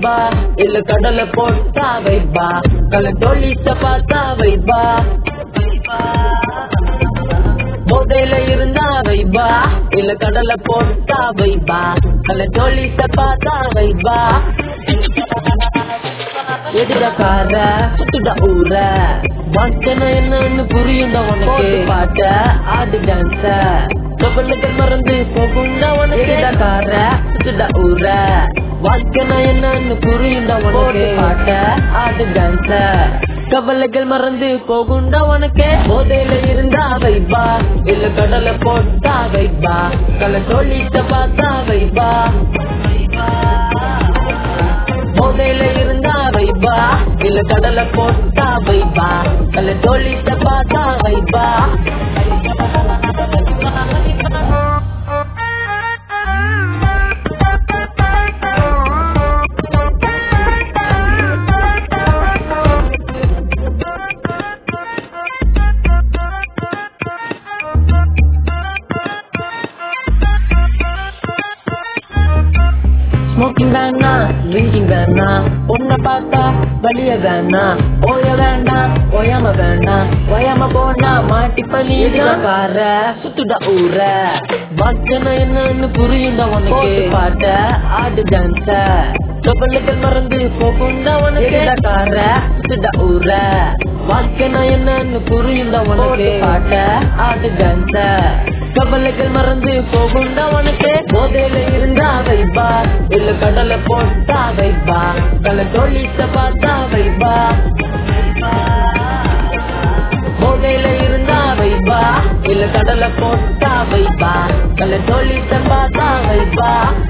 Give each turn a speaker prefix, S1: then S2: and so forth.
S1: வைப்பா இல்ல கடலை போட்டா வைப்பா கல டோலிச பார்த்தா வைப்பா போதையில இருந்தா வைப்பா இல்ல கடலை போட்டா வைப்பா கல டோலிச பார்த்தா வைப்பா எதிரக்கார சுத்துட ஊர வாக்கன என்னன்னு புரியுந்த உனக்கு பாட்ட ஆடு டான்ஸ கபலுக்கு மறந்து போகுண்டா உனக்கு எதிரக்கார சுத்துட ஊர வாக்கன என்னன்னு புரியுந்த உனக்கு பாட்ட ஆடு டான்ஸ கவலைகள் மறந்து போகுண்டா உனக்கு போதையில இருந்தா வைப்பா இல்ல கடலை போட்டா வைப்பா கல தோழிட்ட பார்த்தா வைப்பா போதையில இருந்தா வைப்பா இல்ல கடலை போட்டா வைப்பா கல தோழிட்ட பார்த்தா வைப்பா ஸ்மோக்கிங் வேணா ட்ரிங்கிங் வேணா பொண்ணை பார்த்தா வலிய வேணா ஓய வேணா ஓயாம வேணா ஓயாம போனா மாட்டி பழியார சுத்துட ஊர வாக்கன என்னன்னு புரியுந்த உனக்கு பாட்ட ஆடு டான்ஸ கபலுகள் மறந்து போகுண்டா உனக்கு கார சுத்துட ஊர வாக்கன என்னன்னு புரியுந்த உனக்கு பாட்ட ஆடு டான்ஸ கவலைகள் மறந்து போகுண்டா உனக்கு போதையில இருந்தா வைப்பா இல்ல கடலை போட்டா வைப்பா கல தோழித்த பார்த்தா வைப்பா போதையில இருந்தா வைப்பா இல்ல கடலை போட்டா வைப்பா கல தோழித்த பார்த்தா வைப்பா